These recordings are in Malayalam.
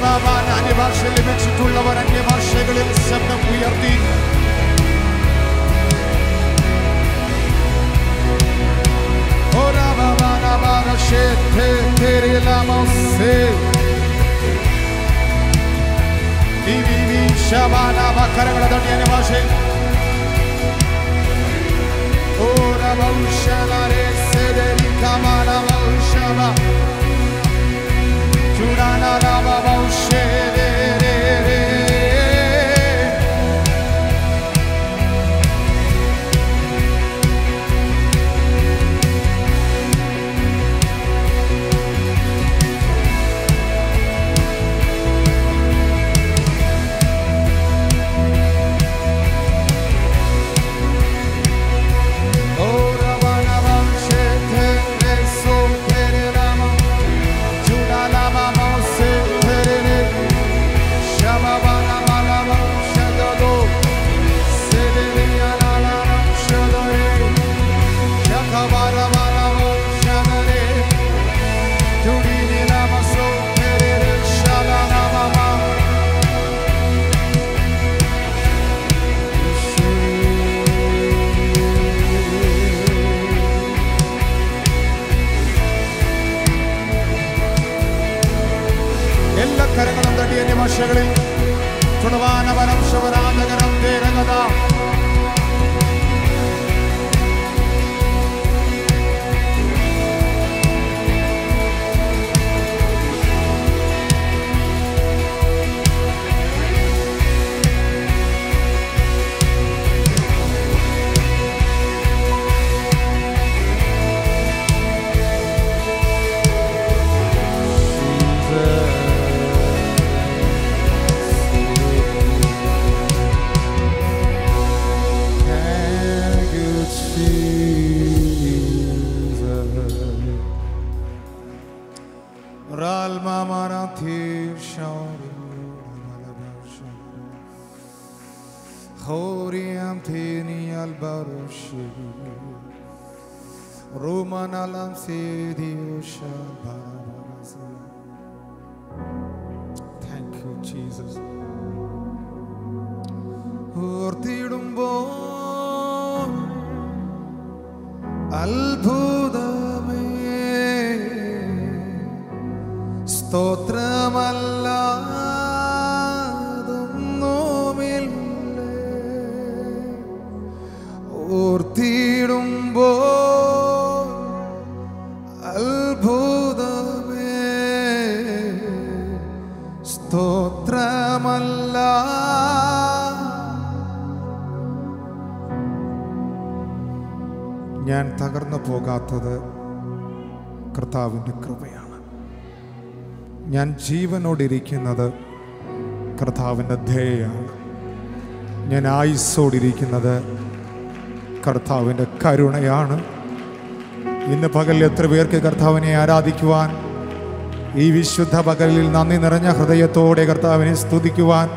ബാബാൻ അന്യഭാഷയിൽ വെച്ചിട്ടുള്ളവർ അന്യഭാഷകളിൽ ശബ്ദം ഉയർത്തി Ora baba na bara shete tere la mose. Di di di shabana bakara doni അന്യഭാഷ Ora baushala re sederi kamala baushaba. Churana raba baushe re re re. Ora bana baushe tere so tere rama. Churana raba se tere re. Shama bana bana baushe do. Sederi ala la la shadare. Shakabara bana baushe re. Chudini rama so tere re. Shalana mama. എല്ലാ കരങ്ങളും തട്ടി എന്റെ ഭാഷകളിൽ ചുണവാനവനം ശിവരാന്തകരം തേരകഥ Thank you, Jesus. Ralma marathi shari Horiam thini albarushi Romanalam sedi Thank you, Jesus. ഓർത്തിടുമ്പോൾ അത്ഭുതമേ സ്തോത്രമല്ലാതൊന്നുമില്ലേ ഓർത്തിടുമ്പോൾ അത്ഭുതമേ സ്തോത്രമല്ല ഞാൻ തകർന്നു പോകാത്തത് കർത്താവിൻ്റെ കൃപയാണ് ഞാൻ ജീവനോടിരിക്കുന്നത് കർത്താവിൻ്റെ ധേയാണ് ഞാൻ ആയുസ്സോടിരിക്കുന്നത് കർത്താവിൻ്റെ കരുണയാണ് ഇന്ന് പകൽ എത്ര പേർക്ക് കർത്താവിനെ ആരാധിക്കുവാൻ ഈ വിശുദ്ധ പകലിൽ നന്ദി നിറഞ്ഞ ഹൃദയത്തോടെ കർത്താവിനെ സ്തുതിക്കുവാൻ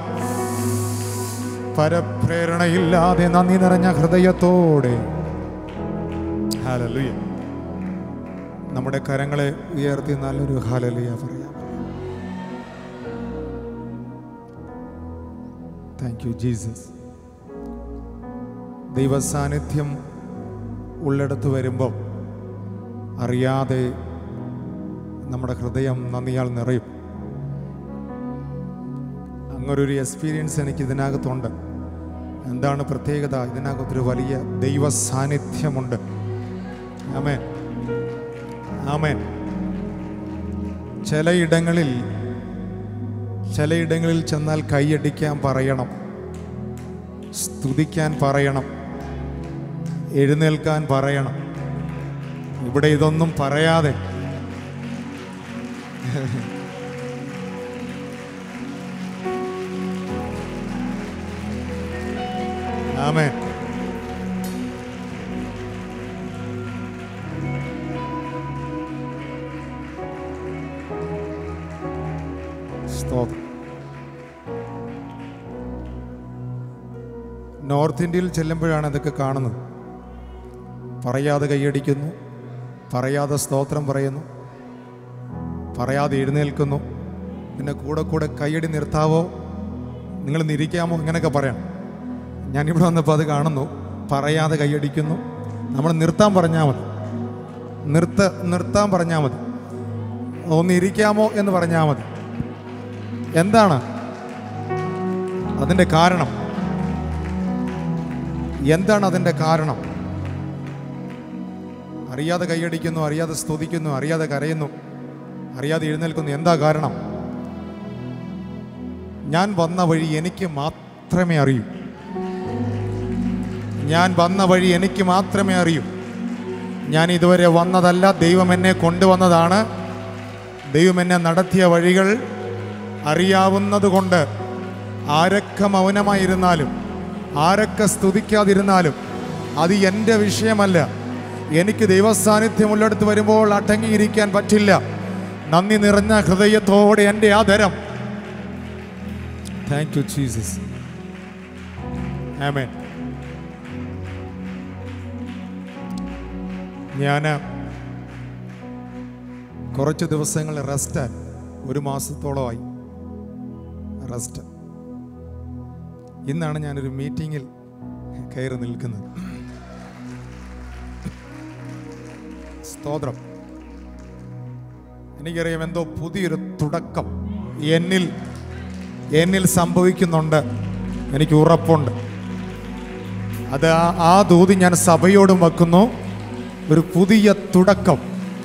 പരപ്രേരണയില്ലാതെ നന്ദി നിറഞ്ഞ ഹൃദയത്തോടെ ഹാലലുയ നമ്മുടെ കരങ്ങളെ ഉയർത്തി നല്ലൊരു ഹാലലുയ പറയാം താങ്ക് യു ജീസസ് ദൈവസാന്നിധ്യം ഉള്ളിടത്ത് വരുമ്പം അറിയാതെ നമ്മുടെ ഹൃദയം നന്ദിയാൽ നിറയും അങ്ങനൊരു എക്സ്പീരിയൻസ് എനിക്ക് ഇതിനകത്തുണ്ട് എന്താണ് പ്രത്യേകത ഇതിനകത്തൊരു വലിയ ദൈവ സാന്നിധ്യമുണ്ട് ആമേൻ ആമേൻ ചിലയിടങ്ങളിൽ ചിലയിടങ്ങളിൽ ചെന്നാൽ കൈയടിക്കാൻ പറയണം സ്തുതിക്കാൻ പറയണം എഴുന്നേൽക്കാൻ പറയണം ഇവിടെ ഇതൊന്നും പറയാതെ ആമേൻ സ്തോത്രം നോർത്ത് ഇന്ത്യയിൽ ചെല്ലുമ്പോഴാണ് ഇതൊക്കെ കാണുന്നത് പറയാതെ കൈയടിക്കുന്നു പറയാതെ സ്തോത്രം പറയുന്നു പറയാതെ എഴുന്നേൽക്കുന്നു പിന്നെ കൂടെ കൂടെ കൈയടി നിർത്താവോ നിങ്ങൾ നിരിക്കാമോ ഇങ്ങനെയൊക്കെ പറയാം ഞാനിവിടെ വന്നപ്പോൾ അത് കാണുന്നു പറയാതെ കൈയടിക്കുന്നു നമ്മൾ നിർത്താൻ പറഞ്ഞാൽ മതി നിർത്ത നിർത്താൻ പറഞ്ഞാൽ മതി ഒന്ന് ഇരിക്കാമോ എന്ന് പറഞ്ഞാൽ മതി എന്താണ് അതിൻ്റെ കാരണം എന്താണ് അതിൻ്റെ കാരണം അറിയാതെ കൈയടിക്കുന്നു അറിയാതെ സ്തുതിക്കുന്നു അറിയാതെ കരയുന്നു അറിയാതെ എഴുന്നേൽക്കുന്നു എന്താ കാരണം ഞാൻ വന്ന വഴി എനിക്ക് മാത്രമേ അറിയൂ ഞാൻ വന്ന വഴി എനിക്ക് മാത്രമേ അറിയൂ ഞാൻ ഇതുവരെ വന്നതല്ല ദൈവം എന്നെ കൊണ്ടുവന്നതാണ് ദൈവം എന്നെ നടത്തിയ വഴികൾ അറിയാവുന്നത് കൊണ്ട് ആരൊക്കെ മൗനമായിരുന്നാലും ആരൊക്കെ സ്തുതിക്കാതിരുന്നാലും അത് എൻ്റെ വിഷയമല്ല എനിക്ക് ദൈവസാന്നിധ്യമുള്ളിടത്ത് വരുമ്പോൾ അടങ്ങിയിരിക്കാൻ പറ്റില്ല നന്ദി നിറഞ്ഞ ഹൃദയത്തോടെ എൻ്റെ ആദരം താങ്ക് യു ജീസസ് ആമേൻ ഞാൻ കുറച്ച് ദിവസങ്ങൾ റെസ്റ്റ് ഒരു മാസത്തോളമായി റെസ്റ്റ് ഇന്നാണ് ഞാനൊരു മീറ്റിങ്ങിൽ കയറി നിൽക്കുന്നത് സ്തോത്രം എനിക്കറിയാം എന്തോ പുതിയൊരു തുടക്കം എന്നിൽ എന്നിൽ സംഭവിക്കുന്നുണ്ട് എനിക്ക് ഉറപ്പുണ്ട് അത് ആ- ആ ദൂതി ഞാൻ സഭയോടും വെക്കുന്നു ഒരു പുതിയ തുടക്കം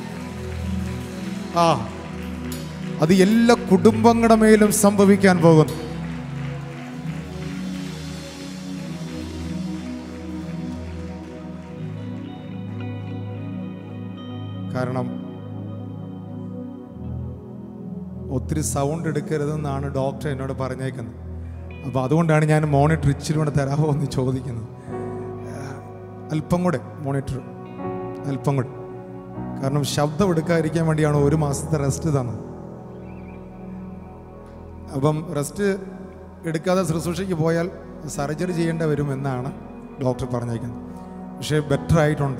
ആ അത് എല്ലാ കുടുംബങ്ങളുടെ മേലും സംഭവിക്കാൻ പോകുന്നു കാരണം ഒത്തിരി സൗണ്ട് എടുക്കരുതെന്നാണ് ഡോക്ടർ എന്നോട് പറഞ്ഞേക്കുന്നത് അപ്പോൾ അതുകൊണ്ടാണ് ഞാൻ മോണിറ്റർ ഇച്ചിരി കൂടെ തരാമോ എന്ന് ചോദിക്കുന്നത് അല്പം കൂടെ മോണിറ്റർ അല്പം കൂടെ കാരണം ശബ്ദം എടുക്കാതിരിക്കാൻ വേണ്ടിയാണ് ഒരു മാസത്തെ റെസ്റ്റ് തന്നത് അപ്പം റെസ്റ്റ് എടുക്കാതെ ശുശ്രൂഷയ്ക്ക് പോയാൽ സർജറി ചെയ്യേണ്ടി വരുമെന്നാണ് ഡോക്ടർ പറഞ്ഞേക്കുന്നത് പക്ഷേ ബെറ്റർ ആയിട്ടുണ്ട്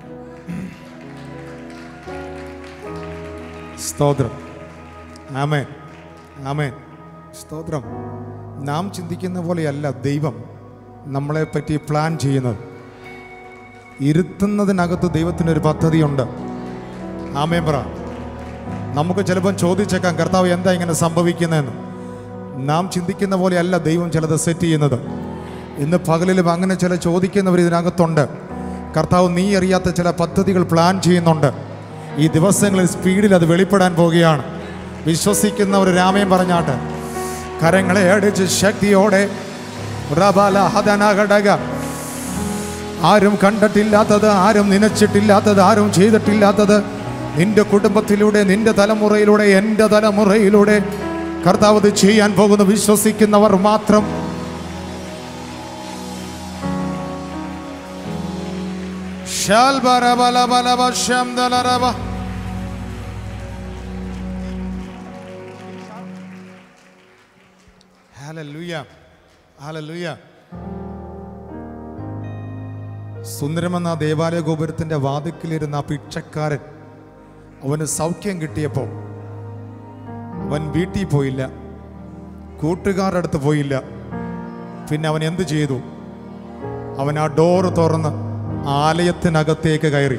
സ്തോത്രം ആമേൻ ആമേൻ സ്തോത്രം നാം ചിന്തിക്കുന്ന പോലെയല്ല ദൈവം നമ്മളെ പറ്റി പ്ലാൻ ചെയ്യുന്നത് ഇരുത്തുന്നതിനകത്ത് ദൈവത്തിനൊരു പദ്ധതിയുണ്ട് ആമേൻ പറ നമുക്ക് ചിലപ്പം ചോദിച്ചേക്കാം കർത്താവ് എന്താ ഇങ്ങനെ സംഭവിക്കുന്നതെന്ന് നാം ചിന്തിക്കുന്ന പോലെയല്ല ദൈവം ചിലത് സെറ്റ് ചെയ്യുന്നത് ഇന്ന് പകലിലും അങ്ങനെ ചില ചോദിക്കുന്നവർ ഇതിനകത്തുണ്ട് കർത്താവ് നീ അറിയാത്ത ചില പദ്ധതികൾ പ്ലാൻ ചെയ്യുന്നുണ്ട് ഈ ദിവസങ്ങളിൽ സ്പീഡിൽ അത് വെളിപ്പെടാൻ പോവുകയാണ് വിശ്വസിക്കുന്നവർ രാമയം പറഞ്ഞാട്ട് കരങ്ങളെ അടിച്ച് ശക്തിയോടെ റബല ഹദന ഘടക ആരും കണ്ടിട്ടില്ലാത്തത് ആരും നനച്ചിട്ടില്ലാത്തത് ആരും ചെയ്തിട്ടില്ലാത്തത് നിന്റെ കുടുംബത്തിലൂടെ നിന്റെ തലമുറയിലൂടെ എൻ്റെ തലമുറയിലൂടെ കർത്താവ് ഇത് ചെയ്യാൻ പോകുന്നു വിശ്വസിക്കുന്നവർ മാത്രം ശാൽബരബലബലബശംദലരബ. Hallelujah. Hallelujah. സുന്ദരമെന്ന ആ ദേവാലയ ഗോപുരത്തിന്റെ വാതിക്കലിരുന്ന ആ ഭിക്ഷക്കാരൻ അവന് സൗഖ്യം കിട്ടിയപ്പോൾ അവൻ വീട്ടിൽ പോയില്ല കൂട്ടുകാരുടെ അടുത്ത് പോയില്ല പിന്നെ അവൻ എന്ത് ചെയ്തു അവൻ ആ ഡോറ് തുറന്ന് ആലയത്തിനകത്തേക്ക് കയറി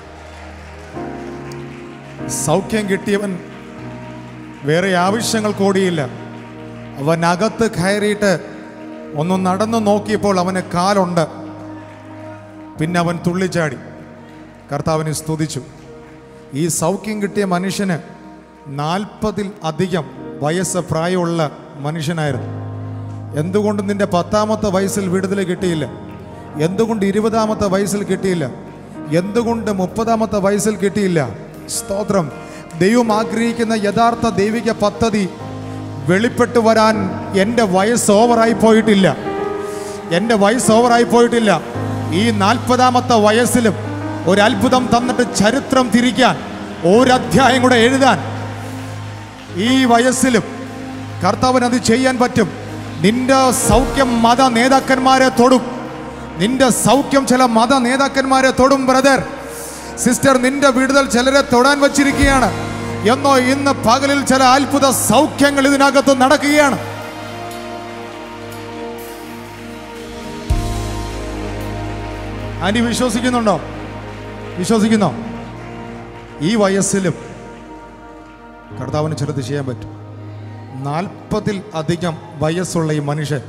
സൗഖ്യം കിട്ടിയവൻ വേറെ ആവശ്യങ്ങൾ കൂടിയില്ല അവൻ അകത്ത് കയറിയിട്ട് ഒന്ന് നടന്നു നോക്കിയപ്പോൾ അവന് കാലുണ്ട് പിന്നെ അവൻ തുള്ളിച്ചാടി കർത്താവിനെ സ്തുതിച്ചു ഈ സൗഖ്യം കിട്ടിയ മനുഷ്യന് നാൽപ്പതിൽ അധികം വയസ്സ് പ്രായമുള്ള മനുഷ്യനായിരുന്നു എന്തുകൊണ്ട് നിന്റെ പത്താമത്തെ വയസ്സിൽ വിടുതൽ കിട്ടിയില്ല എന്തുകൊണ്ട് ഇരുപതാമത്തെ വയസ്സിൽ കിട്ടിയില്ല എന്തുകൊണ്ട് മുപ്പതാമത്തെ വയസ്സിൽ കിട്ടിയില്ല സ്തോത്രം ദൈവം ആഗ്രഹിക്കുന്ന യഥാർത്ഥ ദൈവിക പദ്ധതി വെളിപ്പെട്ടു വരാൻ എൻ്റെ വയസ്സ് ഓവറായി പോയിട്ടില്ല എൻ്റെ വയസ്സ് ഓവറായി പോയിട്ടില്ല ഈ നാൽപ്പതാമത്തെ വയസ്സിലും ഒരു അത്ഭുതം തന്നിട്ട് ചരിത്രം തിരിക്കാൻ ഒരധ്യായം കൂടെ എഴുതാൻ ഈ വയസ്സിലും കർത്താവിന് അത് ചെയ്യാൻ പറ്റും നിന്റെ സൗഖ്യം മത നേതാക്കന്മാരെ തൊടും നിന്റെ സൗഖ്യം ചില മത നേതാക്കന്മാരെ തൊടും ബ്രദർ സിസ്റ്റർ നിന്റെ വിടുതൽ ചിലരെ തൊടാൻ വച്ചിരിക്കുകയാണ് എന്നോ ഇന്ന് പകലിൽ ചില അത്ഭുത സൗഖ്യങ്ങൾ ഇതിനകത്ത് നടക്കുകയാണ് ആന്റി വിശ്വസിക്കുന്നുണ്ടോ വിശ്വസിക്കുന്നോ ഈ വയസ്സിലും കർത്താവിന് ചിലത് ചെയ്യാൻ പറ്റും നാൽപ്പതിൽ അധികം വയസ്സുള്ള ഈ മനുഷ്യൻ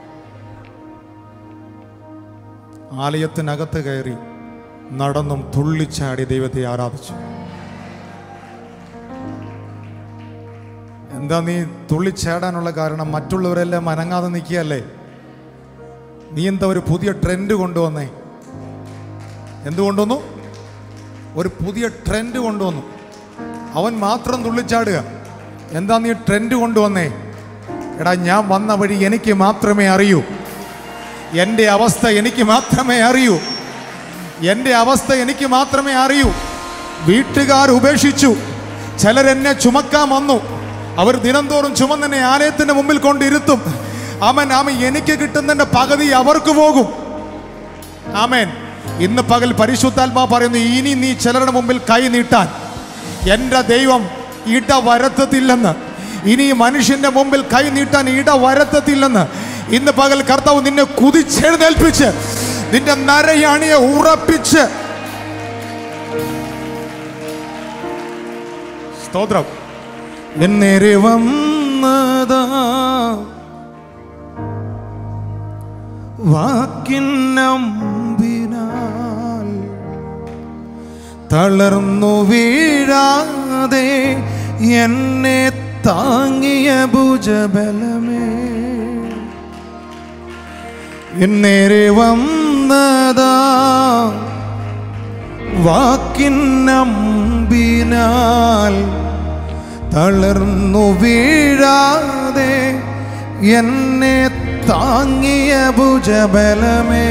ആലയത്തിനകത്ത് കയറി നടന്നും തുള്ളിച്ചാടി ദൈവത്തെ ആരാധിച്ചു എന്താ നീ തുള്ളിച്ചാടാനുള്ള കാരണം മറ്റുള്ളവരെല്ലാം അനങ്ങാതെ നിൽക്കുകയല്ലേ നീ എന്താ ഒരു പുതിയ ട്രെൻഡ് കൊണ്ടുവന്നേ എന്തുകൊണ്ടുവന്നു ഒരു പുതിയ ട്രെൻഡ് കൊണ്ടുവന്നു അവൻ മാത്രം തുള്ളിച്ചാടുക എന്താ നീ ട്രെൻഡ് കൊണ്ടുവന്നേ എടാ ഞാൻ വന്ന വഴി എനിക്ക് മാത്രമേ അറിയൂ എൻ്റെ അവസ്ഥ എനിക്ക് മാത്രമേ അറിയൂ എൻ്റെ അവസ്ഥ എനിക്ക് മാത്രമേ അറിയൂ വീട്ടുകാർ ഉപേക്ഷിച്ചു ചിലരെന്നെ ചുമക്കാൻ വന്നു അവർ ദിനംതോറും ചുമന്നെന്നെ ആലയത്തിന്റെ മുമ്പിൽ കൊണ്ടിരുത്തും ആമൻ ആമൻ എനിക്ക് കിട്ടുന്നതിന്റെ പകുതി അവർക്ക് പോകും ആമേൻ ഇന്ന് പകൽ പരിശുദ്ധാത്മാ പറയുന്നു ഇനി നീ ചിലരുടെ മുമ്പിൽ കൈ നീട്ടാൻ എൻ്റെ ദൈവം ഇട വരത്തത്തില്ലെന്ന് ഇനി ഈ മനുഷ്യന്റെ മുമ്പിൽ കൈ നീട്ടാൻ ഇട വരത്തത്തില്ലെന്ന് ഇന്ന് പകൽ കർത്താവ് നിന്നെ കുതിച്ചെഴുന്നേൽപ്പിച്ച് നിന്റെ നരയണിയെ ഉറപ്പിച്ച് സ്തോത്രം എന്നേരെ വന്നതാ വാക്കിന്നമ്പിനാൽ തളർന്നു വീഴാതെ എന്നെ താങ്ങിയ ഭുജബലമേ എന്നേരെ വന്നതാ വാക്കിന്നമ്പിനാൽ തളർന്നു വീഴാതെ എന്നെ താങ്ങിയ ഭുജബലമേ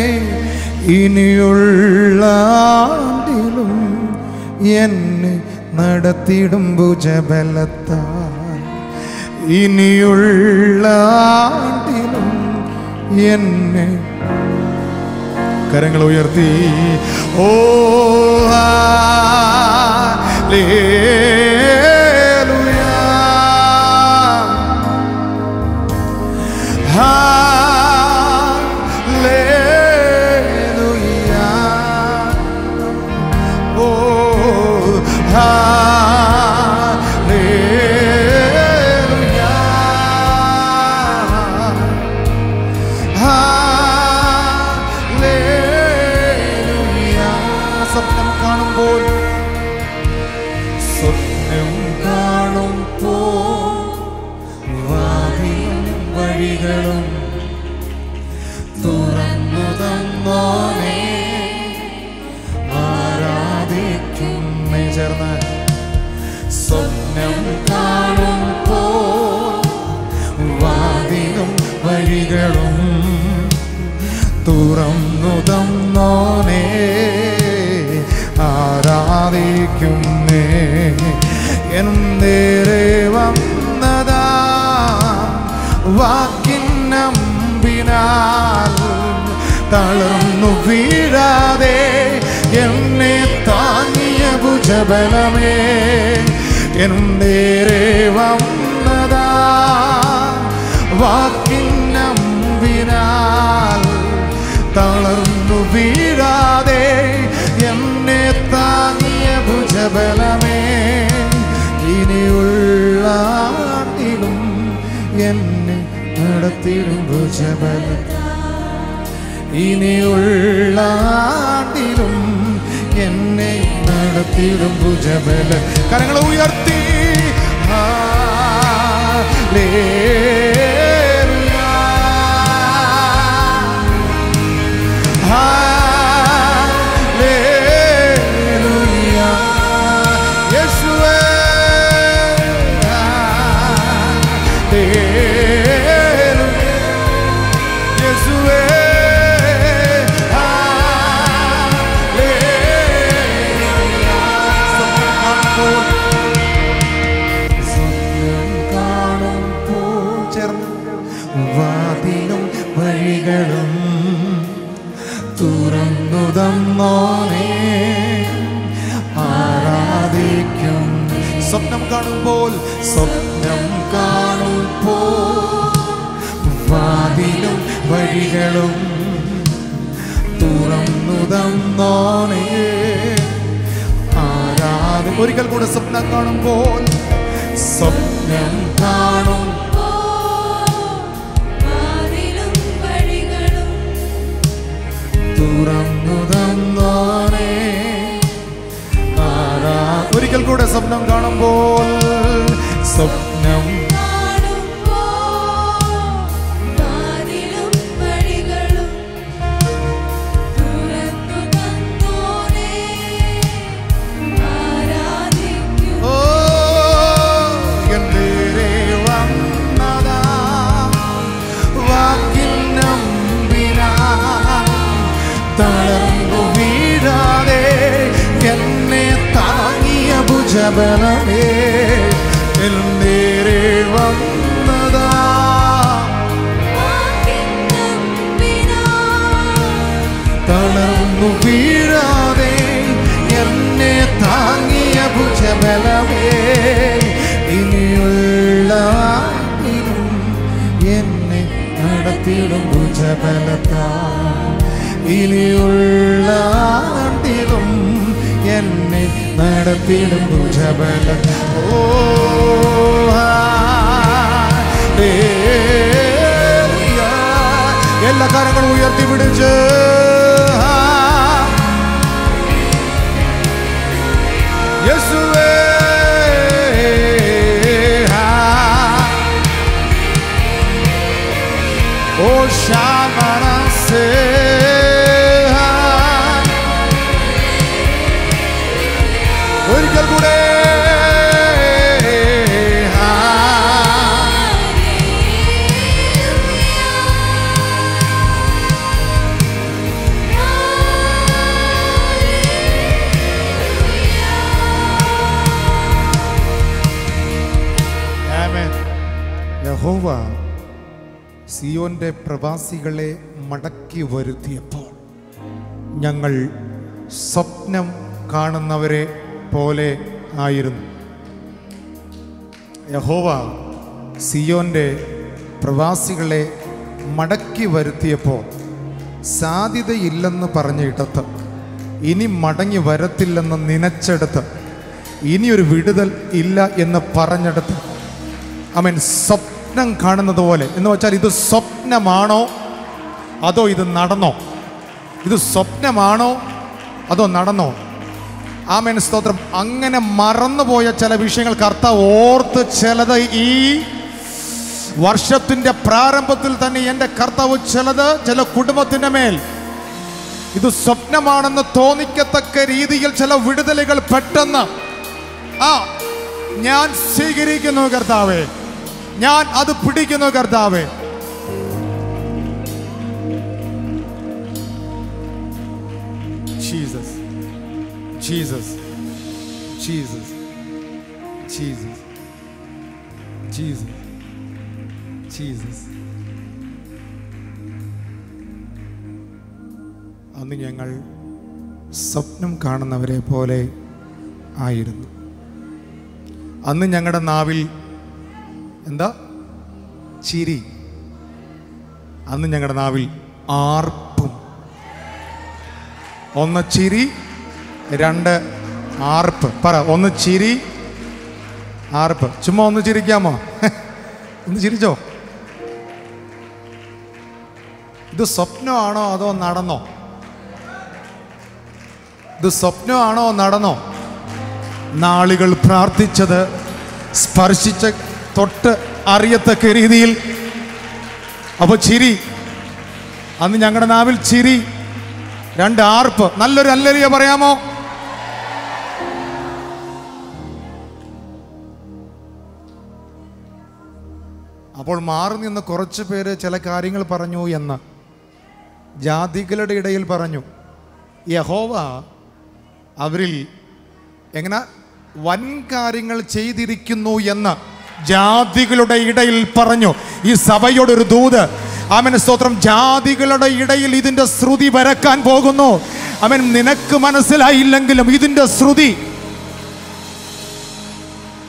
ഇനിയുള്ള ആണ്ടിലും എന്നെ നടത്തിടും ഭുജബലത്താൽ ഇനിയുള്ള ആണ്ടിലും എന്നെ കരങ്ങൾ ഉയർത്തി ഓ സ്വപ്നം കാണുമ്പോൾ സ്വപ്നം കാണുമ്പോൾ വാതിലും വഴികളും തുറന്നു തന്നോനെ ആരാധിക്കുന്നേ ചേർന്ന് സ്വപ്നം കാണുമ്പോൾ വാതിലും വഴികളും തുറന്നു തന്നോനെ ആരാധിക്കുന്നേ എന്നേറെ വന്നതാ വാക്കിന്നമ്പിനാൽ തളർന്നു വീഴാതെ എന്നെ താങ്ങിയ ഭുജബലമേ എന്നേറെ വന്നതാ വാക്കിന്നമ്പിനാൽ തളർന്നു വീഴാതെ എന്നെ താങ്ങിയ ഭുജബലമേ ഇനിയുള്ള ആണ്ടിലും എന്നെ നടത്തിടും ഭുജബല ഇനിയുള്ള ആണ്ടിലും എന്നെ നടത്തിടും ഭുജബല കരങ്ങൾ ഉയർത്തി ഹല്ലേലൂയ യേശുവേ ഹല്ലേലൂയ യേശുവേ ഹല്ലേലൂയ സ്വപ്നം കാണുമ്പോൾ സ്വപ്നം കാണുമ്പോൾ ചേർന്ന് വാതിലും വഴികളും തുറന്നു തന്നോനെ ആരാധിക്കും സ്വപ്നം കാണുമ്പോൾ സ്വപ്നം കാണുമ്പോൾ വാതിലും വഴികളും തുറന്നു തന്നോണേ ആരാധന ഒരിക്കൽ കൂടെ സ്വപ്നം കാണുമ്പോൾ സ്വപ്നം കാണും വാതിലും വഴികളും തുറന്നു തന്നോണേ ആരാ ഒരിക്കൽ കൂടെ സ്വപ്നം കാണുമ്പോൾ സ്വപ്നം കാണുമ്പോൾ വാതിലും വഴികളും തുറന്നു തന്നോനേ ആരാധിക്കും ഓ എന്തേരെ വന്നതാ വാക്കിൽ നമ്പിനാ തളർന്നു വീഴാതെ എന്നെ താങ്ങിയ ഭുജബലമേ എന്തേരെ വന്നതാ തളർന്നു വീഴാതെ എന്നെ താങ്ങിയ ഭുജബലമേ ഇനിയുള്ള ആണ്ടിലും എന്നെ നടത്തിയിടും ഭുജബലത്താ ഇനിയുള്ള ആണ്ടിലും എന്നെ നടത്തിയിടും ഭുജബല ഓ ഹല്ലേലൂയ. എല്ലാ കാര്യങ്ങളും ഉയർത്തി പിടിച്ച് യേശുവേ ഓ ശാമനസേ ഒരിക്കൽ കൂടെ ആമേൻ. യഹോവ സിയോന്റെ പ്രവാസികളെ മടക്കി വരുത്തിയപ്പോൾ ഞങ്ങൾ സ്വപ്നം കാണുന്നവരെ പോലെ ആയിരുന്നു യഹോവ സിയോന്റെ പ്രവാസികളെ മടക്കി വരുത്തിയപ്പോൾ സാധ്യതയില്ലെന്ന് പറഞ്ഞ ഇടത്ത് ഇനി മടങ്ങി വരത്തില്ലെന്ന് നനച്ചെടുത്ത് ഇനിയൊരു വിടുതൽ ഇല്ല എന്ന് പറഞ്ഞെടുത്ത് അമീൻ സ്വപ്നം കാണുന്നത് പോലെ എന്ന് വെച്ചാൽ ഇത് സ്വപ്നമാണോ അതോ ഇത് നടന്നോ ഇത് സ്വപ്നമാണോ അതോ നടന്നോ ആമേൻ സ്തോത്രം അങ്ങനെ മറന്നുപോയ ചില വിഷയങ്ങൾ കർത്താവ് ഓർത്ത് ചിലത് ഈ വർഷത്തിന്റെ പ്രാരംഭത്തിൽ തന്നെ എൻ്റെ കർത്താവ് ചിലത് ചില കുടുംബത്തിന്റെ മേൽ ഇത് സ്വപ്നമാണെന്ന് തോന്നിക്കത്തക്ക രീതിയിൽ ചില വിടുതലുകൾ പെട്ടെന്ന് ആ ഞാൻ സ്വീകരിക്കുന്നു കർത്താവേ ഞാൻ അത് പിടിക്കുന്നു കർത്താവേ Jesus Jesus Jesus Jesus Jesus Jesus അന്ന് ഞങ്ങൾ സ്വപ്നം കാണുന്നവരെ പോലെ ആയിരുന്നു അന്ന് ഞങ്ങളുടെ നാവിൽ എന്താ ചിരി അന്ന് ഞങ്ങളുടെ നാവിൽ ആർപ്പും ഒന്ന് ചിരി രണ്ട് ആർപ്പ് പറ ഒന്ന് ചിരി ആർപ്പ് ചുമ്മാ ഒന്ന് ചിരിക്കാമോ ഒന്ന് ചിരിച്ചോ ഇത് സ്വപ്നമാണോ അതോ നടന്നോ ഇത് സ്വപ്നമാണോ നടന്നോ നാളുകൾ പ്രാർത്ഥിച്ചത് സ്പർശിച്ച തൊട്ട് അറിയത്തക്ക രീതിയിൽ അപ്പൊ ചിരി അന്ന് ഞങ്ങളുടെ നാവിൽ ചിരി രണ്ട് ആർപ്പ് നല്ലൊരു അല്ലരിയ പറയാമോ അപ്പോൾ മാറി നിന്ന് കുറച്ച് പേര് ചില കാര്യങ്ങൾ പറഞ്ഞു എന്ന് ജാതികളുടെ ഇടയിൽ പറഞ്ഞു യഹോവ അവരിൽ എങ്ങനെ വൻ കാര്യങ്ങൾ ചെയ്തിരിക്കുന്നു എന്ന് ജാതികളുടെ ഇടയിൽ പറഞ്ഞു ഈ സഭയോടൊരു ദൂത് അവൻ സ്തോത്രം ജാതികളുടെ ഇടയിൽ ഇതിന്റെ ശ്രുതി വരക്കാൻ പോകുന്നു അവൻ നിനക്ക് മനസ്സിലായില്ലെങ്കിലും ഇതിന്റെ ശ്രുതി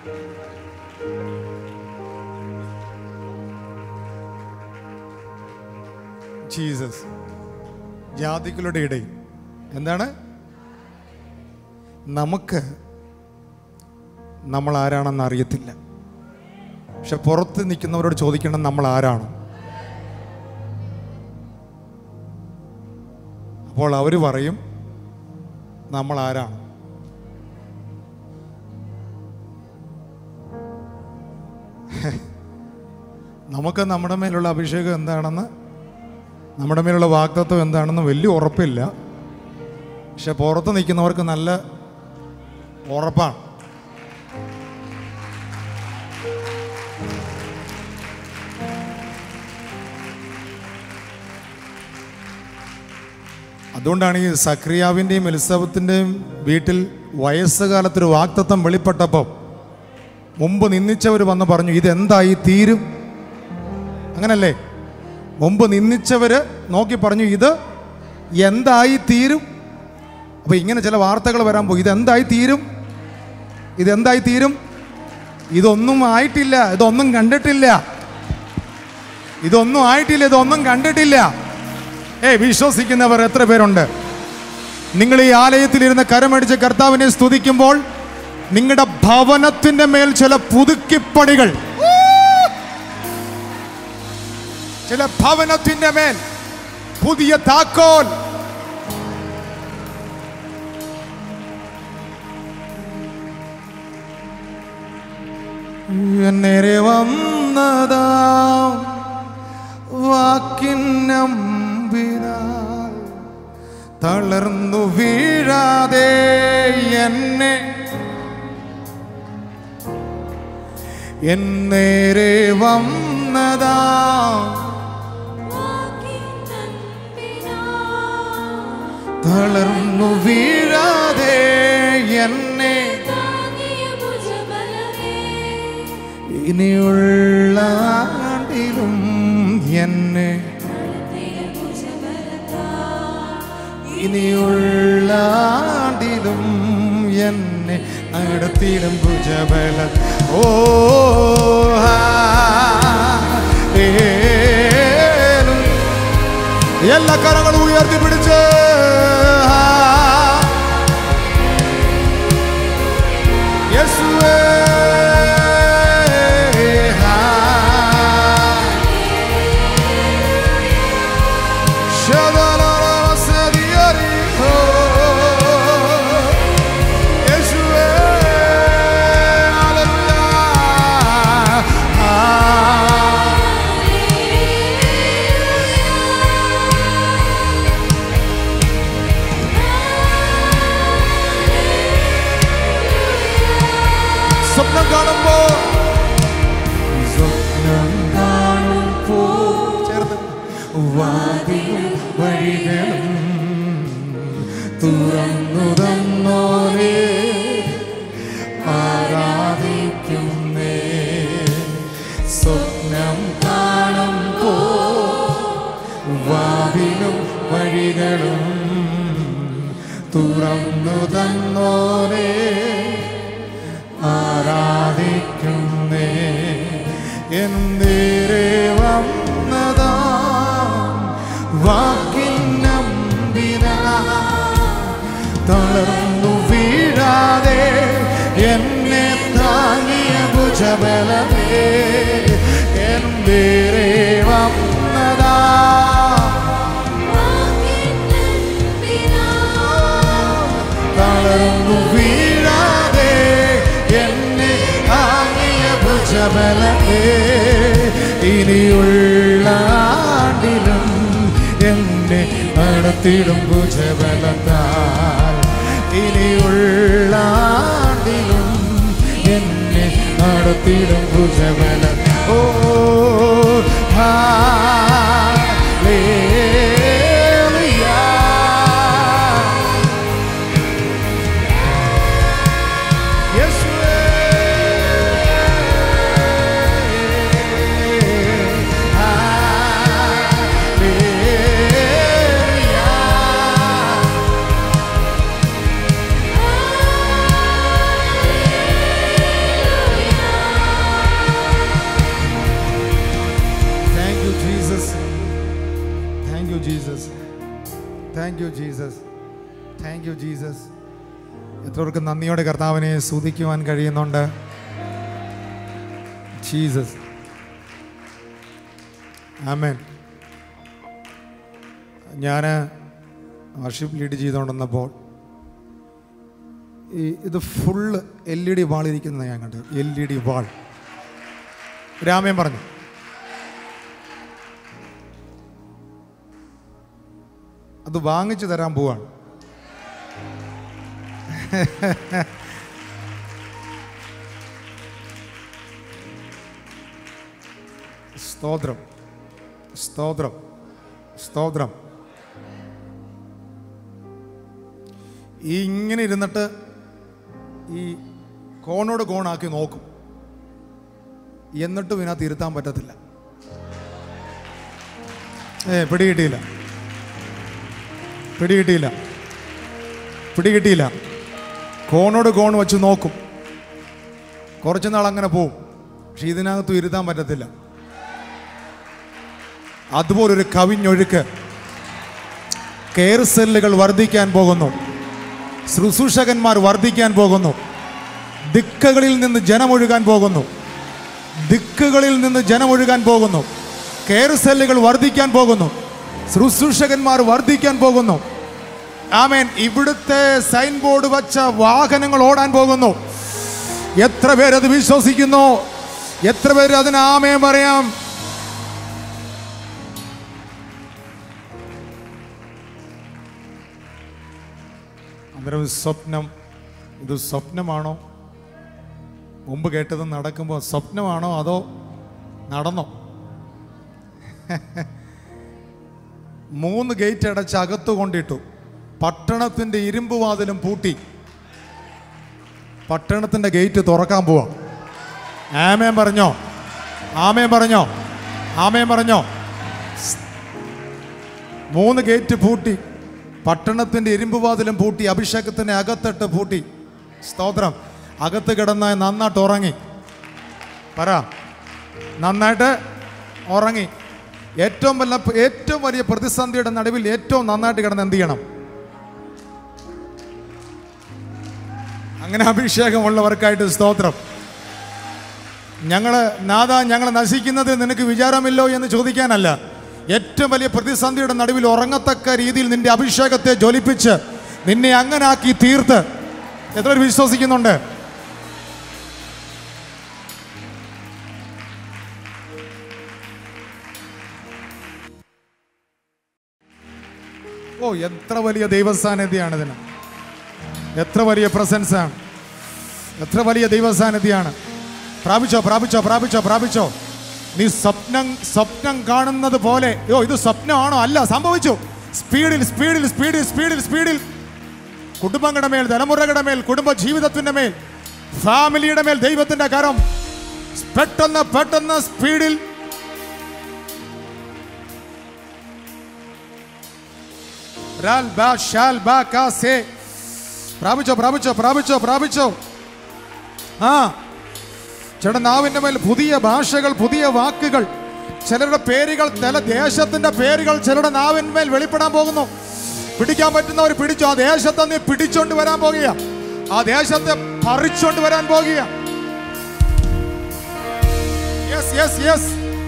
ജീസസ് ജാതികളുടെ ഇടയിൽ എന്താണ് നമുക്ക് നമ്മൾ ആരാണെന്ന് അറിയത്തില്ല പക്ഷെ പുറത്ത് നിൽക്കുന്നവരോട് ചോദിക്കണം നമ്മൾ ആരാണ് അപ്പോൾ അവർ പറയും നമ്മൾ ആരാണ് നമുക്ക് നമ്മുടെ മേലുള്ള അഭിഷേകം എന്താണെന്ന് നമ്മുടെ മേലുള്ള വാക്തത്വം എന്താണെന്ന് വലിയ ഉറപ്പില്ല പക്ഷെ പുറത്ത് നിൽക്കുന്നവർക്ക് നല്ല ഉറപ്പാണ് അതുകൊണ്ടാണ് ഈ സക്രിയാവിൻ്റെയും എലിസബത്തിൻ്റെയും വീട്ടിൽ വയസ്സുകാലത്തൊരു വാക്തത്വം വെളിപ്പെട്ടപ്പോൾ മുമ്പ് നിന്ദിച്ചവർ വന്ന് പറഞ്ഞു ഇതെന്തായി തീരും അങ്ങനല്ലേ മുമ്പ് നിന്ദിച്ചവര് നോക്കി പറഞ്ഞു ഇത് എന്തായി തീരും അപ്പൊ ഇങ്ങനെ ചില വാർത്തകൾ വരാൻ പോകും ഇതെന്തായി തീരും ഇതെന്തായി തീരും ഇതൊന്നും ആയിട്ടില്ല ഇതൊന്നും കണ്ടിട്ടില്ല ഇതൊന്നും ആയിട്ടില്ല ഇതൊന്നും കണ്ടിട്ടില്ല ഏ വിശ്വസിക്കുന്നവർ എത്ര പേരുണ്ട് നിങ്ങൾ ഈ ആലയത്തിലിരുന്ന് കരമടിച്ച് കർത്താവിനെ സ്തുതിക്കുമ്പോൾ നിങ്ങളുടെ ഭവനത്തിന്റെ മേൽ ചില പുതുക്കിപ്പണികൾ ചില ഭവനത്തിന്റെ മേൽ പുതിയ താക്കോൽ നേരെ വന്നതാ വാക്കിനമ്പിനാൽ തളർന്നു വീഴാതെ എന്നെ എന്നേരെ വന്നതാ തളർന്നു വീഴാതെ എന്നെ ഇനിയുള്ള ആണ്ടിലും എന്നെ ഇനിയുള്ള ആണ്ടിലും എന്നെ നടത്തിയിടും ഭുജബല ഓ എല്ലാ കരങ്ങളും ഉയർത്തി പിടിച്ച് യേശുവേ യേശുവേ ഹല്ലേലൂയ സ്വപ്നം കാണുമ്പോ സ്വപ്നം കാണുമ്പോ ചേർത്ത് വാതിലും വഴികളും തുറന്നു തന്നോരേ ആരാധിക്കുന്നേ സ്വപ്നം കാണുമ്പോ വാതിലും വഴികളും തുറന്നു തന്നോരേ ആരാധിക്കുന്നേ എന്നേരെ വന്നതാ വാക്കിനമ്പിന തളർന്നു വീഴാതെ എന്നെ താങ്ങിയ ഭുജബലമേ എന്നേരെ വന്നതാ തളർന്നു വീഴാതെ എന്നെ താങ്ങിയ ഭുജബലമേ ഇനിയുള്ള ആണ്ടിലും എന്നെ നടത്തിടും ഭുജബലത്താൽ ഇനിയുള്ള ആണ്ടിലും എന്നെ നടത്തിടും ഭുജബല ഓ ഹാലേലുയാ യേശുവേ ഹല്ലേലൂയ you Jesus thank you Jesus എത്രവർക്ക് നന്ദിയോടെ കർത്താവിനെ സ്തുതിക്കുവാൻ കഴിയുന്നുണ്ട് ജീസസ് ആമേൻ ഞാൻ വർഷിപ്പ് ലീഡ് ചെയ്തുകൊണ്ടിരുന്നപ്പോൾ ഈ ഇത് full L E D wall ഇരിക്കുന്നത് ഞാൻ കണ്ടു L E D wall Raman പറഞ്ഞു അത് വാങ്ങിച്ചു തരാൻ പോവാണ് സ്തോത്രം സ്തോത്രം സ്തോത്രം ഈ ഇങ്ങനെ ഇരുന്നിട്ട് ഈ കോണോട് കോണാക്കി നോക്കും എന്നിട്ടും ഇതിനകത്ത് ഇരുത്താൻ പറ്റത്തില്ല ഏ പിടികിട്ടിയില്ല പിടികിട്ടിയില്ല പിടികിട്ടിയില്ല കോണോട് കോൺ വെച്ച് നോക്കും കുറച്ച് നാൾ അങ്ങനെ പോവും പക്ഷെ ഇതിനകത്തും ഇരുത്താൻ പറ്റത്തില്ല അതുപോലൊരു കവിഞ്ഞൊഴുക്ക് കെയർ സെല്ലുകൾ വർദ്ധിക്കാൻ പോകുന്നു ശുശ്രൂഷകന്മാർ വർദ്ധിക്കാൻ പോകുന്നു ദിക്കുകളിൽ നിന്ന് ജനമൊഴുകാൻ പോകുന്നു ദിക്കുകളിൽ നിന്ന് ജനമൊഴുകാൻ പോകുന്നു കെയർ സെല്ലുകൾ വർദ്ധിക്കാൻ പോകുന്നു ശുശ്രൂഷകന്മാർ വർദ്ധിക്കാൻ പോകുന്നു ആമേൻ ഇവിടുത്തെ സൈൻ ബോർഡ് വച്ച വാഹനങ്ങൾ ഓടാൻ പോകുന്നു എത്ര പേരത് വിശ്വസിക്കുന്നു എത്ര പേര് അതിന് ആമേ പറയാം അന്നേരം സ്വപ്നം ഇത് സ്വപ്നമാണോ മുമ്പ് കേട്ടത് നടക്കുമ്പോൾ സ്വപ്നമാണോ അതോ നടന്നോ മൂന്ന് ഗേറ്റ് അടച്ച് അകത്ത് കൊണ്ടിട്ടു പട്ടണത്തിൻ്റെ ഇരുമ്പ് വാതിലും പൂട്ടി പട്ടണത്തിൻ്റെ ഗേറ്റ് തുറക്കാൻ പോവാം ആമേൻ പറഞ്ഞോ ആമേൻ പറഞ്ഞോ ആമേൻ പറഞ്ഞോ മൂന്ന് ഗേറ്റ് പൂട്ടി പട്ടണത്തിൻ്റെ ഇരുമ്പ് വാതിലും പൂട്ടി അഭിഷേകത്തിൻ്റെ അകത്തിട്ട് പൂട്ടി സ്തോത്രം അകത്ത് കിടന്ന നന്നായിട്ട് ഉറങ്ങി പറ നന്നായിട്ട് ഉറങ്ങി ഏറ്റവും വല്ല ഏറ്റവും വലിയ പ്രതിസന്ധിയുടെ നടുവിൽ ഏറ്റവും നന്നായിട്ട് കിടന്ന് എന്ത് ചെയ്യണം അങ്ങനെ അഭിഷേകമുള്ളവർക്കായിട്ട് സ്തോത്രം ഞങ്ങൾ നാഥ ഞങ്ങൾ നശിക്കുന്നത് നിനക്ക് വിചാരമില്ലോ എന്ന് ചോദിക്കാനല്ല ഏറ്റവും വലിയ പ്രതിസന്ധിയുടെ നടുവിൽ ഉറങ്ങത്തക്ക രീതിയിൽ നിന്റെ അഭിഷേകത്തെ ജ്വലിപ്പിച്ച് നിന്നെ അങ്ങനാക്കി തീർത്ത് എത്ര പേര് വിശ്വസിക്കുന്നുണ്ട് ഓ എത്ര വലിയ ദൈവസാന്നിധ്യമാണ് ഇതിന് എത്ര വലിയ പ്രസൻസ് ആണ് എത്ര വലിയ ദൈവസാന്നിധ്യമാണ് പ്രാപിച്ചോ പ്രാപിച്ചോ പ്രാപിച്ചോ പ്രാപിച്ചോ നീ സ്വപ്നം സ്വപ്നം കാണുന്നത് പോലെ യോ ഇത് സ്വപ്നമാണോ അല്ല സംഭവിച്ചു സ്പീഡിൽ സ്പീഡിൽ സ്പീഡിൽ സ്പീഡിൽ സ്പീഡിൽ കുടുംബങ്ങളുടെ മേൽ തലമുറകളുടെ മേൽ കുടുംബ ജീവിതത്തിന്റെ മേൽ ഫാമിലിയുടെ മേൽ ദൈവത്തിന്റെ കരം പെട്ടെന്ന് പെട്ടെന്ന് സ്പീഡിൽ റാൽ ബാ ഷാൽ ബാ കാ സേ പ്രാപിച്ചോ പ്രാപിച്ചോ പ്രാപിച്ചോ പ്രാപിച്ചോ ആ ചേട്ടാ നാവിൻ്റെ മേൽ പുതിയ ഭാഷകൾ പുതിയ വാക്കുകൾ ചിലരുടെ പേരുകൾ ചില ദേശത്തിന്റെ പേരുകൾ ചിലരുടെ നാവിന്മേൽ വെളിപ്പെടാൻ പോകുന്നു പിടിക്കാൻ പറ്റുന്നവർ പിടിച്ചു ആ ദേശത്തെ നീ പിടിച്ചോണ്ട് വരാൻ പോകുക ആ ദേശത്തെ പറിച്ചോണ്ട് വരാൻ പോകുക yes yes yes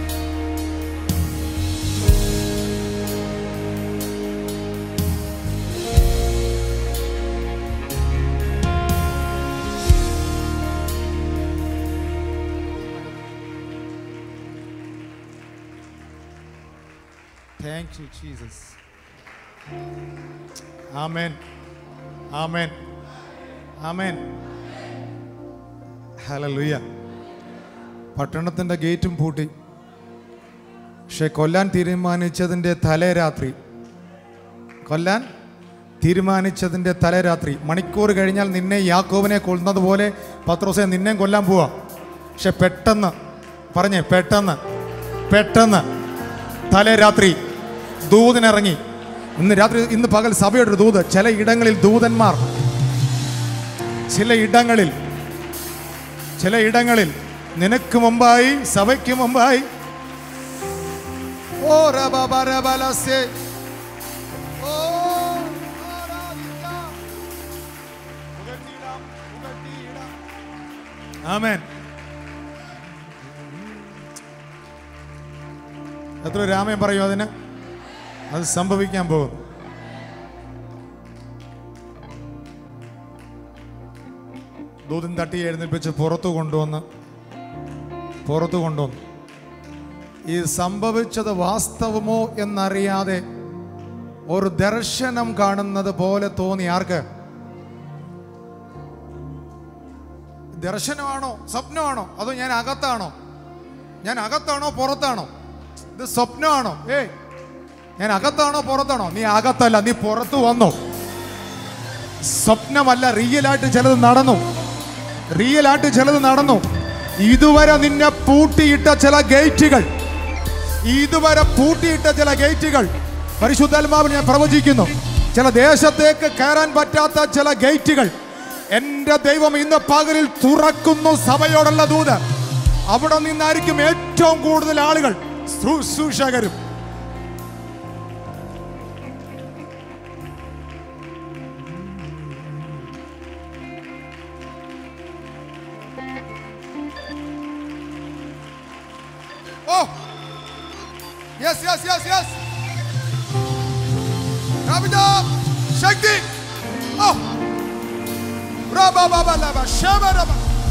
Thank you, Jesus. Amen. Amen. Amen. Hallelujah. പട്ടണത്തിൻ്റെ ഗേറ്റും പൂട്ടി പക്ഷെ കൊല്ലാൻ തീരുമാനിച്ചതിൻ്റെ തലേരാത്രി കൊല്ലാൻ തീരുമാനിച്ചതിൻ്റെ തലേരാത്രി മണിക്കൂർ കഴിഞ്ഞാൽ നിന്നെ യാക്കോവിനെ കൊല്ലുന്നത് പോലെ പത്രോസെ നിന്നെയും കൊല്ലാൻ പോവാ പക്ഷെ പെട്ടെന്ന് പറഞ്ഞേ പെട്ടെന്ന് പെട്ടെന്ന് തലേ രാത്രി ദൂതനിറങ്ങി ഇന്ന് രാത്രി ഇന്ന് പകൽ സഭയുടെ ഒരു ദൂത് ചില ഇടങ്ങളിൽ ദൂതന്മാർ ചില ഇടങ്ങളിൽ ചില ഇടങ്ങളിൽ നിനക്ക് മുമ്പായി സഭയ്ക്ക് മുമ്പായി ഓ റബബറബലസേ. ഓ ആമേൻ എത്ര രാമൻ പറയൂ അതിന് അത് സംഭവിക്കാൻ പോകുന്നു ദൂതൻ തട്ടി എഴുന്നേൽപ്പിച്ച് പുറത്തു കൊണ്ടുവന്ന് പുറത്തു കൊണ്ടുവന്നു ഈ സംഭവിച്ചത് വാസ്തവമോ എന്നറിയാതെ ഒരു ദർശനം കാണുന്നത് പോലെ തോന്നി ആർക്ക് ദർശനമാണോ സ്വപ്നമാണോ അതോ ഞാൻ അകത്താണോ ഞാൻ അകത്താണോ പുറത്താണോ ഇത് സ്വപ്നമാണോ ഏയ് ഞാൻ അകത്താണോ പുറത്താണോ നീ അകത്തല്ല നീ പുറത്തു വന്നു സ്വപ്നമല്ല റിയലായിട്ട് ചിലത് നടന്നു റിയലായിട്ട് ചിലത് നടന്നു ഇതുവരെ നിന്നെ പൂട്ടിയിട്ട ചില ഗേറ്റുകൾ ഇതുവരെ പൂട്ടിയിട്ട ചില ഗേറ്റുകൾ പരിശുദ്ധാത്മാവിൽ ഞാൻ പ്രവചിക്കുന്നു ചില ദേശത്തേക്ക് കയറാൻ പറ്റാത്ത ചില ഗേറ്റുകൾ എൻ്റെ ദൈവം ഇന്ന് പകലിൽ തുറക്കുന്നു സഭയോടുള്ള ദൂത് അവിടെ നിന്നായിരിക്കും ഏറ്റവും കൂടുതൽ ആളുകൾ ശുശ്രൂഷകരും ഓ യെസ് യെസ് യെസ് യെസ് രാവിജാം ശക്തി ഓ റബ ബബ ലബ ശബ റബ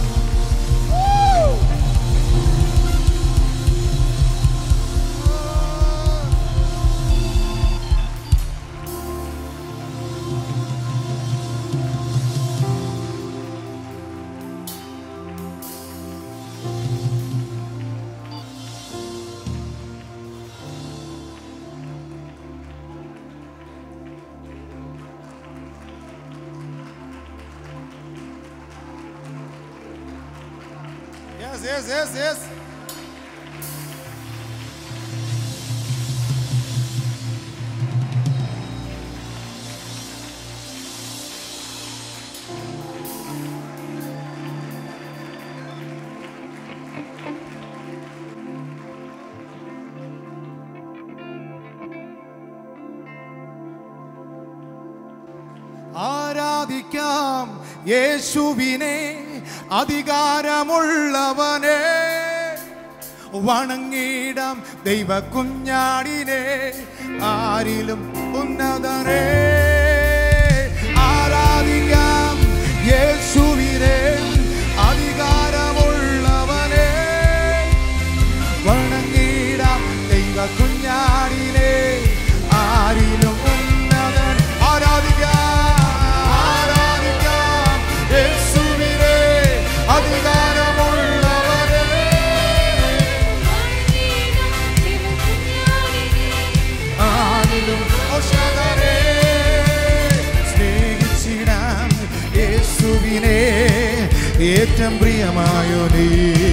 Yes, yes, yes, yes. ആരാധിക്കാം യേശുവിനെ അധികാരമുള്ളവനെ വണങ്ങിടാം ദൈവ കുഞ്ഞാടിനെ ആരിലും ഉന്നതനെ ആരാധിക്കാം യേശുവിനെ അധികാരമുള്ളവനെ വണങ്ങിടാം ദൈവ കുഞ്ഞാടിനെ ആരിലും ഉന്നതൻ ആരാധിക്കാം ആരാധിക്കാം യേശുവിനെ അധികാരമുള്ളവനെ ആരിലും ഔഷധനെ സ്നേഹിച്ചിടാം യേശുവിനെ ഏറ്റവും പ്രിയമായോനേ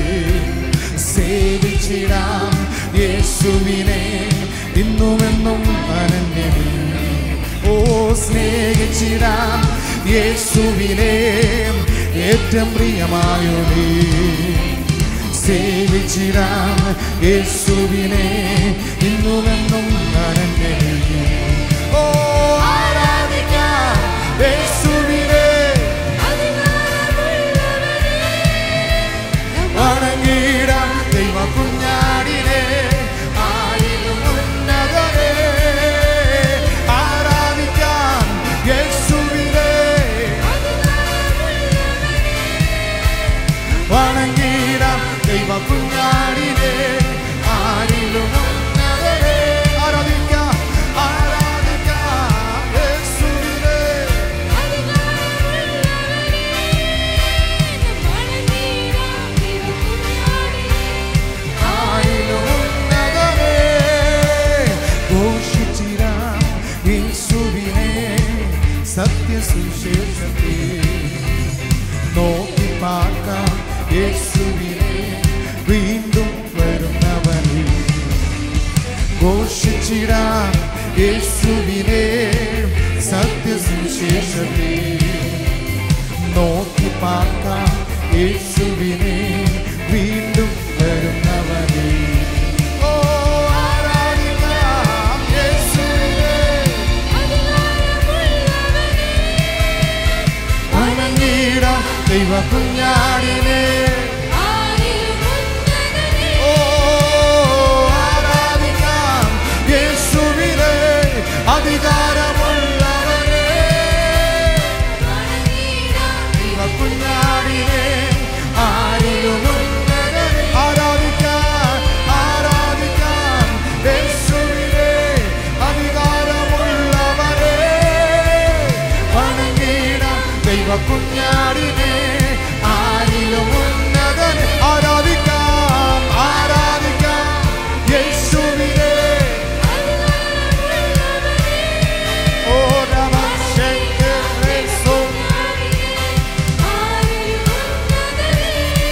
സേവിച്ചിടാം യേശുവിനെ ഇന്നുമെന്നും അനന്യമേ ഓ സ്നേഹിച്ചിടാം യേശുവിനെ ഏറ്റവും പ്രിയമായോനേ സേവിച്ചിടാം യേശുവിനെ ഇന്നുമെന്നും അനന്യമേ ഓ ആരാധിക്കാം യേശുവിനെ വണങ്ങിടാം ദൈവ കുഞ്ഞാടിനെ ആയിരം ഉന്നതരെ ആരാധിക്കാം യേശുവിനെ വണങ്ങിടാം ദൈവ കുഞ്ഞാടിനെ ആരിലും ഉന്നതരെ ആരാധിക്കാം ആരാധിക്കാം യേശുവിനെ ആരിലും ഉന്നതരെ ഘോഷിച്ചിടാം യേശുവിനെ സത്യസുശേഷത്തെ നോക്കി പാർക്കാം യേശുവിനെ വീണ്ടും വരുന്നവനെ ഘോഷിച്ചിടാം യേശുവിനെ സത്യസുശേഷത്തെ നോക്കി പാർക്കാം യേശുവിനെ വീണ്ടും വരുന്നവനെ ഓ ആരാധിക്കാം യേശുവിനെ വണങ്ങിടാം ദൈവ കുഞ്ഞാടിനെ ആരിലും ഉന്നതനെ ഓ ആരാധിക്കാം യേശുവിനെ അധികാരമുള്ളവരെ വണങ്ങിടാം ദൈവ കുഞ്ഞാടിനെ ആരിലും ഉന്നതനെ ആരാധിക്കാം ആരാധിക്കാം യേശുവിനെ അധികാരമുള്ളവരെ വണങ്ങിടാം ദൈവ കുഞ്ഞാടിനെ ആരിലും ഉന്നതനെ ആരാധിക്കാം ആരാധിക്കാം യേശുവിനെ ഓ നമസ്തേ ആരിലും ഉന്നതനെ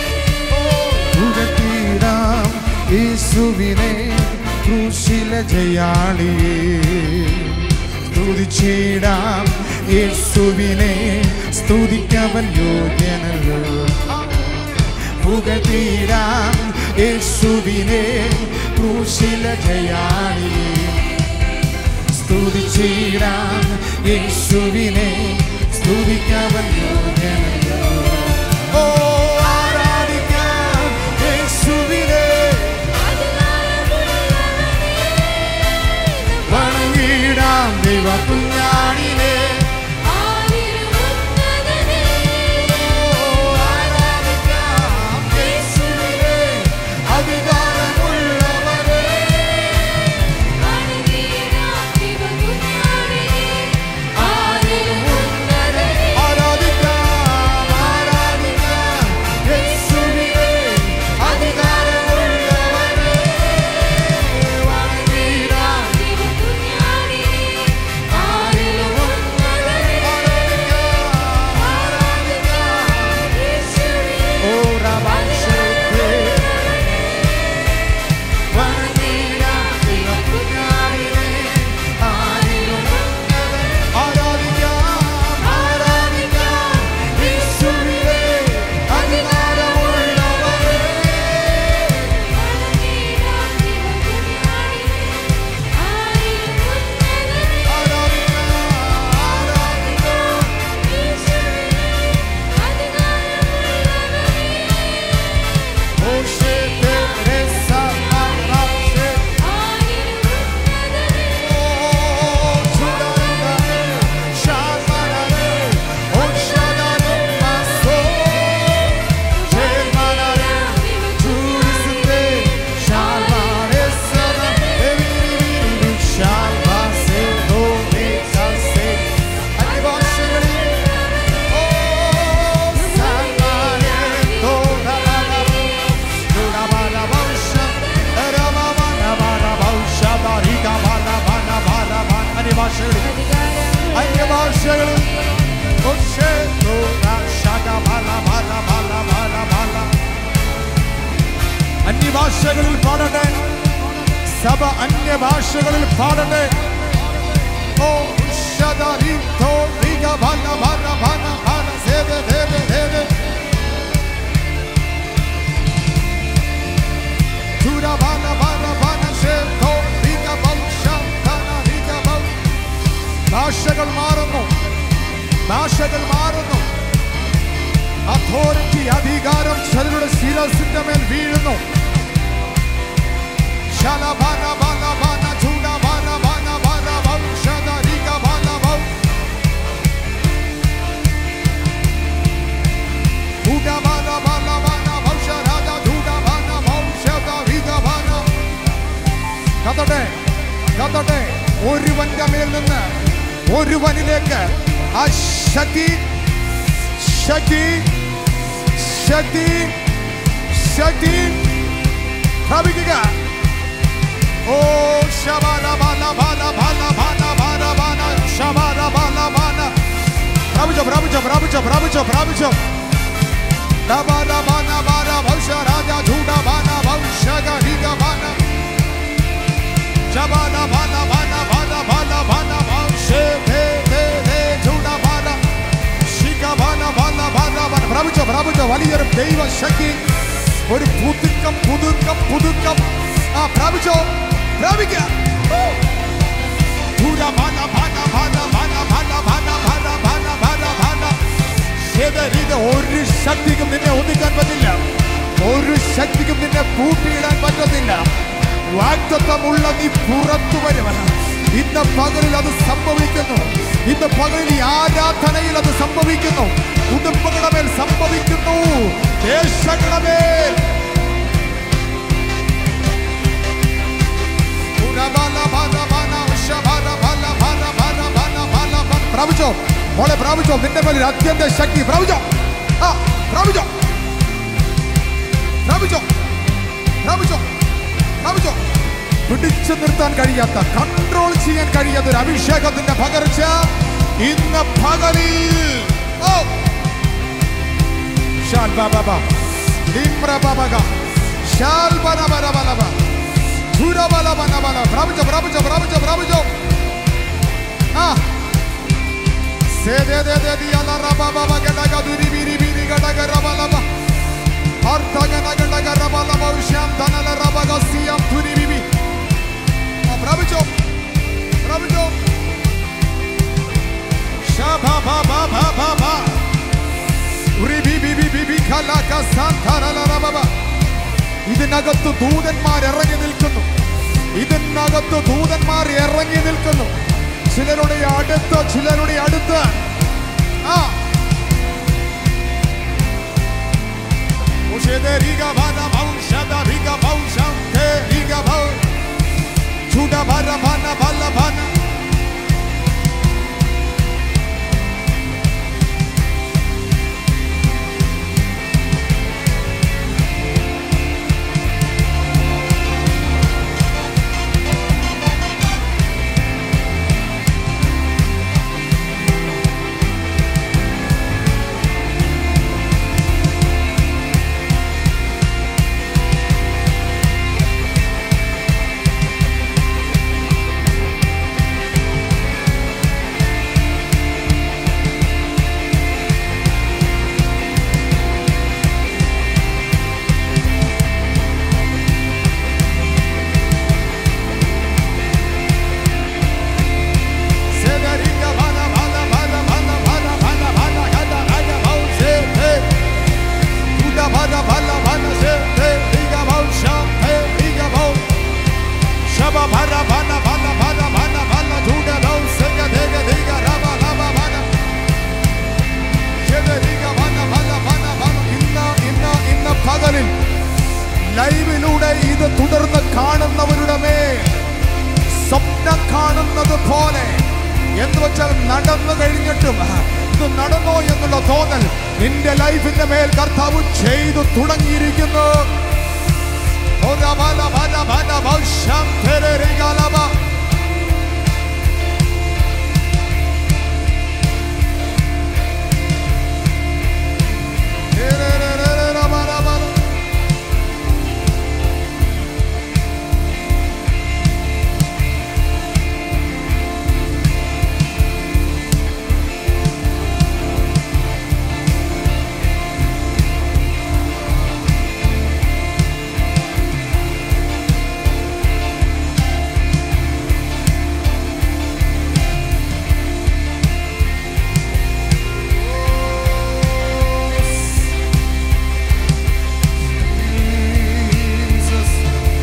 ഉയർത്തിയിടാം യേശുവിനെ ക്രൂശില ജയാളിയെ സ്തുതിച്ചിടാം യേശുവിനെ സ്തുതിക്കവൻ യോഗ്യനല്ലോ പുകഴ്ത്തിയിടാം യേശുവിനെ ക്രൂശില ജയാളിയെ സ്തുതിച്ചിടാം യേശുവിനെ സ്തുതിക്കവൻ യോഗ്യനല്ലോ ഓ ആരാധിക്കാം യേശുവിനെ വണങ്ങിടാം ദൈവ കുഞ്ഞാണിനെ ആരിലും ഉന്നതനെ ഓ ആരാധിക്കാം യേശുവിനെ അധികാരമുള്ളവരെ വണങ്ങിടാം ദൈവകുഞ്ഞാടിനെ ആരിലും ഉന്നതനെ ആരാധിക്കാം ആരാധിക്കാം യേശുവിനെ അധികാരമുള്ളവരെ വണങ്ങിടാം ദൈവകുഞ്ഞാടിനെ ആരിലും ഉന്നതനെ യേശുവേ ഓ റബാഷേ വണങ്ങിടാം ദൈവ കുഞ്ഞാടിനെ ആരിലും ആരാധിക്കാം ആരാധിക്കാം യേശുവിനെ അധികാരമുള്ളവരെ വണങ്ങിടാം ദൈവകുഞ്ഞാടിനെ ആരിലും ഉന്നതനെ ആരാധിക്കാം ആരാധിക്കാം യേശുവേ അധികാരമുള്ളവനെ ഓഷേ തെരേസ മാറാഷേ ആരിലും ഉന്നതനെ ഓ ചുടരേ ഷാമരേ ഓഷദരേ മാസോ ഷേമരേ ചുരിസേ ഷാമരേ സദ എവിരിവിരി ഷാമസേ ദോമേസേ അനിവാസങ്ങളിൽ ഓ സൽമാനേ തോരബല ദുരബല വംശ രമമന ബല വംശ ദരിക ബല ബല ബല ബല അനിവാസങ്ങളിൽ അന്യഭാഷകളിൽ ഒഷേ തോര ശക ബല ബല ബല ബല ബല അന്യഭാഷകളിൽ പാടട്ടെ സഭ അന്യഭാഷകളിൽ പാടട്ടെ ഓ ഉഷദരി തോ റിഗ ബല ബല ബല ബല സേദ ദേദ ദേദ ചുര ബല ബല ബല ശേ തോ റിഗ വംശ തന റിഗ വം ഭാഷകൾ മാറുന്നു ഭാഷകൾ മാറുന്നു അതോറിറ്റി അധികാരം ചിലരുടെ ശിരസിന്റെ മേൽ വീഴുന്നു ശലഭന ബല ബല ചൂട ബല ബല ബല വംശദ റിഗ ബല വം ചൂട ബല ബല ബല വംശരാജ ചൂട ബല വംശദ റിഗ ബല കത്തട്ടെ കത്തട്ടെ ഒരുവന്റെ മേൽ നിന്ന് ഒരുവനിലേക്ക് ആ ശക്തി ശക്തി ശക്തി ശക്തി പ്രാപിക്കുക ഓ ശബല ബല ബല ബല ബല ബല ബല ശബല ബല ബല പ്രാപിച്ചോ പ്രാപിച്ചോ പ്രാപിച്ചോ പ്രാപിച്ചോ പ്രാപിച്ചോ ഡബല ബല ബല വംശ രാജ ചൂട ബല വംശ ഗരിക ബല ശബല ബല ബല ബല ബല ബല വംശ ദേ ദേ ദേ ചൂട ബല ശിഖ ബല ബല ബല ബല പ്രാപിച്ചോ പ്രാപിച്ചോ വലിയൊരു ദൈവ ശക്തി ഒരു പുതുക്കം പുതുക്കം പുതുക്കം ആ പ്രാപിച്ചോ പ്രാപിക്കുക ഭൂര ബല ബല ബല ബല ബല ബല ബല ബല ബല ബല ശിതരിത ഒരു ശക്തിക്കും നിന്നെ ഒതുക്കാൻ പറ്റില്ല ഒരു ശക്തിക്കും നിന്നെ പൂട്ടിയിടാൻ പറ്റത്തില്ല വാക്തത്വമുള്ള നീ പുറത്തു വരുവന ഇന്ന് പകലിൽ അത് സംഭവിക്കുന്നു ഇന്ന് പകലിൽ ഈ ആരാധനയിൽ അത് സംഭവിക്കുന്നു കുടുംബങ്ങളുടെ മേൽ സംഭവിക്കുന്നു ദേശങ്ങളുടെ മേൽ പ്രാപിച്ചോ മോളെ പ്രാപിച്ചോ നിന്റെ മേൽ ഒരു അത്യന്ത ശക്തി പ്രാപിച്ചോ ആ പ്രാപിച്ചോ പ്രാപിച്ചോ പ്രാപിച്ചോ പ്രാപിച്ചോ പിടിച്ചു നിർത്താൻ കഴിയാത്ത കൺട്രോൾ ചെയ്യാൻ കഴിയാത്ത ഒരു അഭിഷേകത്തിന്റെ പകർച്ച ഇന്ന് പകലിൽ ഓ ഷാൽ ബാബാ ലിംറ ബാബക ഷാൽ ബന ബന ബന ബ ധുര ബല ബന ബല പ്രാപിച്ചോ പ്രാപിച്ചോ പ്രാപിച്ചോ പ്രാപിച്ചോ ആ say they they they the അല റബ ബബ ഗടക ദുരി ബിരി ബിരി ഗടക റബ ലബ അർത്ഥഗന ഗടക റബ ലബ ഉഷ്യാം ധനല റബ ഗസിയാം ദുരി ബിബി ആ, പ്രാപിച്ചോ പ്രാപിച്ചോ ശബ ബ ബ ബ ബ ബ ഉരി ബി ബി ബി ബി ബി ഖലക സാന്തരല റബ ബ ഇതിനകത്ത് ദൂതന്മാർ ഇറങ്ങി നിൽക്കുന്നു ഇതിനകത്ത് ദൂതന്മാർ ഇറങ്ങി നിൽക്കുന്നു ചിലരുടെ അടുത്ത് ചിലരുടെ അടുത്ത് ആ ഉഷേദരിക വന ഭൗഷദ രിക ഭൗഷം തേ രിക ഭൗ ചുട ഭര ഭന ഭല ഭന സെദരിക ഭന ഭന ഭന ഭന ഭന ഭന ഭന ഗദ ഗദ ഭൗഷേ തേ ചുട ഭര ഭല ഭന സേ തേ രിക ഭൗഷം തേ രിക ഭൗ ശബ ഭര ഭന ഭന ഭന ഭന ഭന ചുട ഭൗസേ ഗദ ഗദ രബ രബ ഭന സെദരിക ഭന ഭന ഭന ഭന ഇന്ന ഇന്ന ഇന്ന പകലിൽ ലൈവിലൂടെ ഇത് തുടർന്ന് കാണുന്നവരുടെ മേൽ സ്വപ്നം കാണുന്നത് പോലെ എന്ന് വെച്ചാൽ നടന്നു കഴിഞ്ഞിട്ടും ആ, ഇത് നടന്നോ എന്നുള്ള തോന്നൽ നിന്റെ ലൈഫിന്റെ മേൽ കർത്താവ് ചെയ്തു തുടങ്ങിയിരിക്കുന്നു ഒരബല ബല ബല ഭൗഷം തെരരികലബ. തെരരരരരബലബല. Jesus.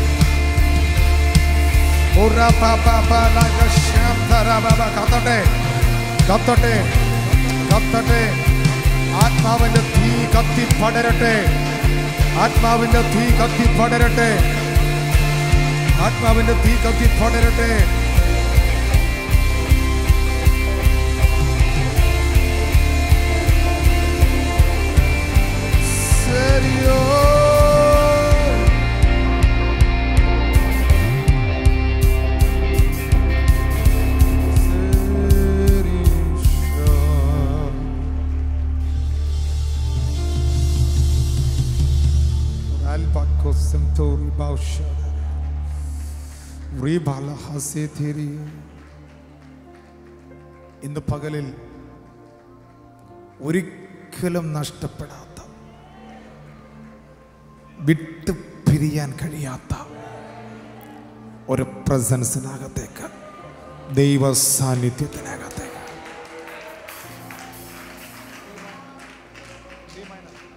Ora pa pa pa la ga sham tara ba ba കത്തട്ടെ കത്തട്ടെ കത്തട്ടെ ആത്മാവിന്റെ തീ കത്തി പടരട്ടെ ആത്മാവിന്റെ തീ കത്തി പടരട്ടെ ആത്മാവിന്റെ തീ കത്തി പടരട്ടെ Serio. ഇന്ന് പകലിൽ ഒരിക്കലും നഷ്ടപ്പെടാത്ത വിട്ടു പിരിയാൻ കഴിയാത്ത ഒരു പ്രസൻസിനകത്തേക്ക് ദൈവ സാന്നിധ്യത്തിനകത്തേക്ക്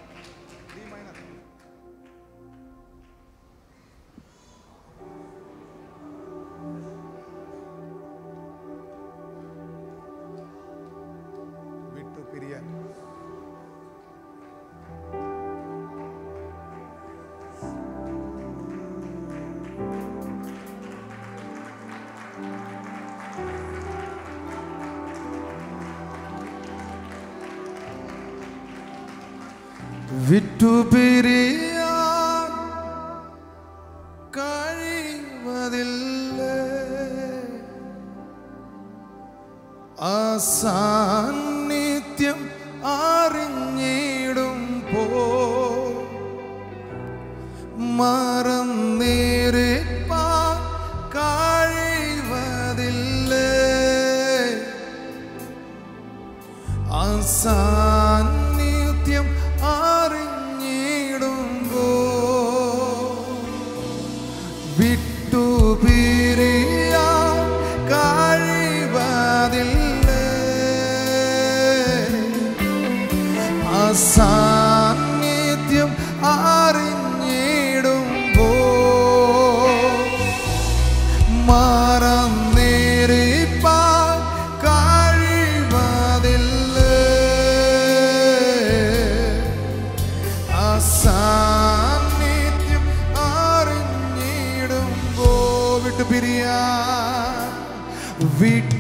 വിട്ടുപിരിയാൻ കഴിവതില്ലേ ആ സാന്നിധ്യം അറിഞ്ഞിടുമ്പോ മറന്നിരിപ്പാൻ കഴിവതില്ലേ ആ സാന്നിധ്യം അറിഞ്ഞിടുമ്പോ വിട്ടുപിരിയാൻ കഴിവതില്ലേ ആ സാന്നിധ്യം അറിഞ്ഞിടുമ്പോ മറന്നിരിപ്പാൻ കഴിവതില്ലേ ആ സാന്നിധ്യം അറിഞ്ഞിടുമ്പോ വിട്ടുപിരിയാൻ വിട്ടു